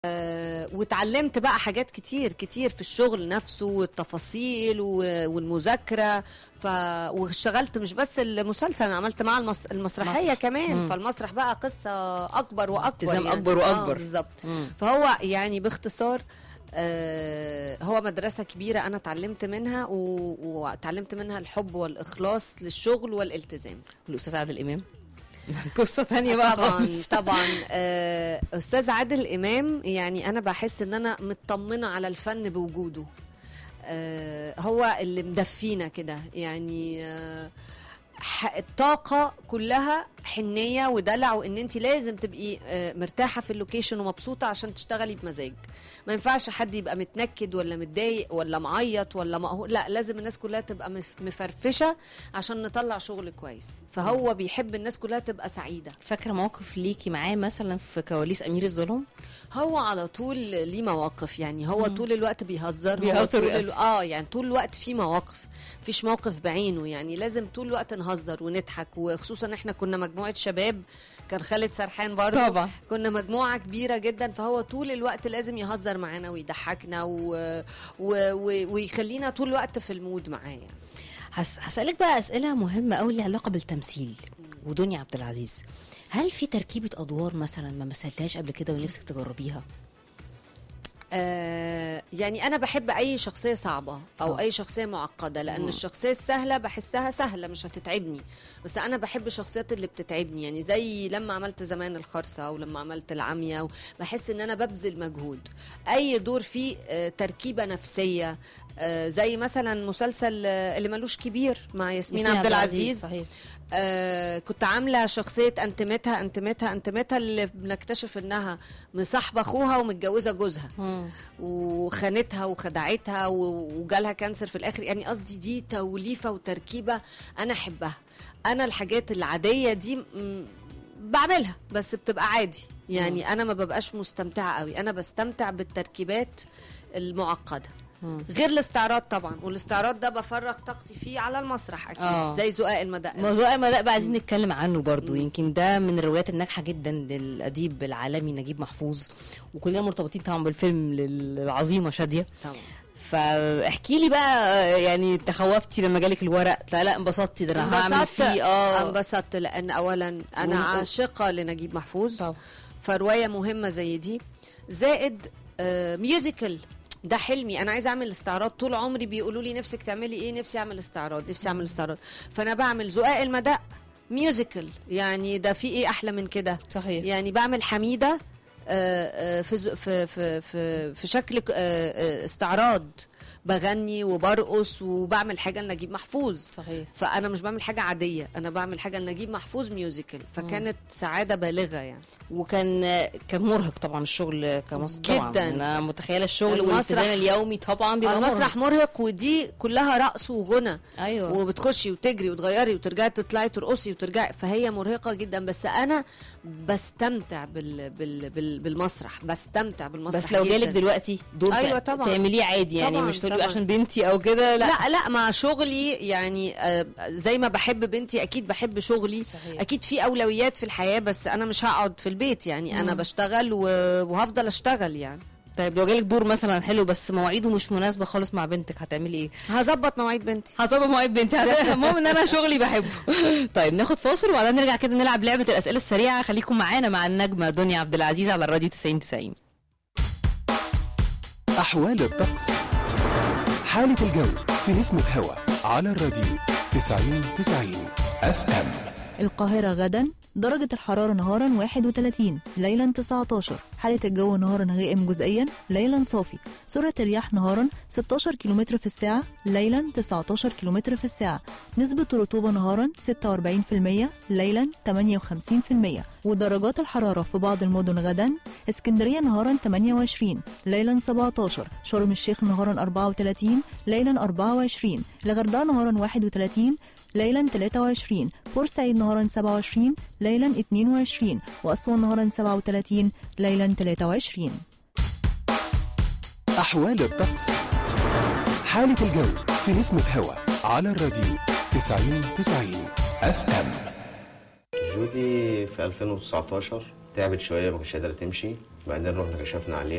آه، واتعلمت بقى حاجات كتير كتير في الشغل نفسه والتفاصيل و- والمذاكره ف واشتغلت مش بس المسلسل انا عملت معاه المس... المسرحيه مسرح. كمان مم. فالمسرح بقى قصه اكبر واكبر التزام يعني. أكبر وأكبر. آه بالظبط مم. فهو يعني باختصار آه هو مدرسة كبيرة أنا اتعلمت منها و- واتعلمت منها الحب والإخلاص للشغل والالتزام الاستاذ عادل امام قصه ثانيه بقى طبعا خالص. طبعا آه، استاذ عادل امام يعني انا بحس ان انا مطمنه على الفن بوجوده آه، هو اللي مدفينا كده يعني آه، ح- الطاقة كلها حنية ودلع وان انت لازم تبقي آه، مرتاحة في اللوكيشن ومبسوطة عشان تشتغلي بمزاج ما ينفعش حد يبقى متنكد ولا متضايق ولا معيط ولا مقهور لا لازم الناس كلها تبقى مف- مفرفشة عشان نطلع شغل كويس فهو بيحب الناس كلها تبقى سعيدة فاكره موقف ليكي معاه مثلا في كواليس امير الظلام هو على طول ليه مواقف يعني هو مم. طول الوقت بيهزر هو بيهزر طول ويقفل. ال... اه يعني طول الوقت في مواقف مفيش موقف بعينه يعني لازم طول الوقت نهزر ونضحك وخصوصا احنا كنا مجموعه شباب كان خالد سرحان برضه طبعا كنا مجموعه كبيره جدا فهو طول الوقت لازم يهزر معانا ويضحكنا و... و... و... ويخلينا طول الوقت في المود معاه يعني. هس... هسألك بقى أسئلة مهمة أوي ليها علاقة بالتمثيل ودنيا عبد العزيز هل في تركيبة أدوار مثلا ما مثلتهاش قبل كده ونفسك تجربيها؟ آه يعني انا بحب اي شخصيه صعبه او آه. اي شخصيه معقده لان مم. الشخصيه السهله بحسها سهله مش هتتعبني بس انا بحب الشخصيات اللي بتتعبني يعني زي لما عملت زمان الخرصه او لما عملت العمية بحس ان انا ببذل مجهود اي دور فيه آه تركيبه نفسيه آه زي مثلا مسلسل آه اللي ملوش كبير مع ياسمين عبد العزيز صحيح آه كنت عامله شخصيه انتمتها انتمتها انتمتها اللي بنكتشف انها مصاحبه اخوها ومتجوزه جوزها مم. وخانتها وخدعتها و- وجالها كانسر في الاخر يعني قصدي دي توليفه وتركيبه انا احبها انا الحاجات العاديه دي م- بعملها بس بتبقى عادي يعني انا ما ببقاش مستمتعه قوي انا بستمتع بالتركيبات المعقده مم. غير الاستعراض طبعا والاستعراض ده بفرغ طاقتي فيه على المسرح اكيد آه. زي زقاق المدق موضوع المداء بقى عايزين نتكلم عنه برضو مم. يمكن ده من الروايات الناجحة جدا للأديب العالمي نجيب محفوظ وكلنا مرتبطين طبعا بالفيلم العظيمة شادية طبعا فاحكي لي بقى يعني تخوفتي لما جالك الورق لا لا انبسطتي ده انا هعمل انبسطت فيه اه انبسطت لان اولا انا و- عاشقه لنجيب محفوظ طبعا فروايه مهمه زي دي زائد آه ميوزيكال ده حلمي انا عايزه اعمل استعراض طول عمري بيقولوا لي نفسك تعملي ايه نفسي اعمل استعراض نفسي اعمل استعراض فانا بعمل زقاق المدق ميوزيكال يعني ده في ايه احلى من كده صحيح يعني بعمل حميده آه، آه، في ز- في في في, في شكل ك- آه، آه، استعراض بغني وبرقص وبعمل حاجه لنجيب محفوظ صحيح فانا مش بعمل حاجه عاديه انا بعمل حاجه لنجيب محفوظ ميوزيكال فكانت سعاده بالغه يعني وكان كان مرهق طبعا الشغل كمصر طبعا جداً. انا متخيله الشغل المسرح- والالتزام اليومي طبعا بيبقى المسرح مرهق ودي كلها رقص وغنى ايوه وبتخشي وتجري وتغيري وترجعي تطلعي ترقصي وترجعي فهي مرهقه جدا بس انا بستمتع بال بال بال بالمسرح بستمتع بالمسرح بس لو جالك جداً. دلوقتي دور أيوة ت- طبعاً. تعمليه عادي يعني طبعاً، مش تقولي طبعاً. عشان بنتي او كده لا لا لا مع شغلي يعني آه، زي ما بحب بنتي اكيد بحب شغلي صحيح اكيد في اولويات في الحياه بس انا مش هقعد في البيت يعني انا مم. بشتغل و- وهفضل اشتغل يعني طيب لو جالك دور مثلا حلو بس مواعيده مش مناسبه خالص مع بنتك هتعملي ايه هظبط مواعيد بنتي هظبط مواعيد بنتي هت- المهم ان انا شغلي بحبه طيب ناخد فاصل وبعدين نرجع كده نلعب لعبه الاسئله السريعه خليكم معانا مع النجمه دنيا عبد العزيز على الراديو 90 90 أحوال الطقس حالة الجو في نسمة هوا على الراديو 90 90 اف ام القاهرة غدا درجة الحرارة نهارا 31 ليلا 19 حالة الجو نهارا غائم جزئيا ليلا صافي سرعة الرياح نهارا 16 كم في الساعة ليلا 19 كم في الساعة نسبة الرطوبة نهارا 46% ليلا 58% ودرجات الحرارة في بعض المدن غدا اسكندرية نهارا 28 ليلا 17 شرم الشيخ نهارا 34 ليلا 24 الغردقة نهارا 31 ليلا 23 بورسعيد نهارا 27 ليلا 22 وأسوان نهارا 37 ليلا 23 أحوال الطقس حالة الجو في نسمة هوا على الراديو 90 90 اف ام جودي في 2019 تعبت شوية ما كانتش قادرة تمشي بعدين رحنا كشفنا عليه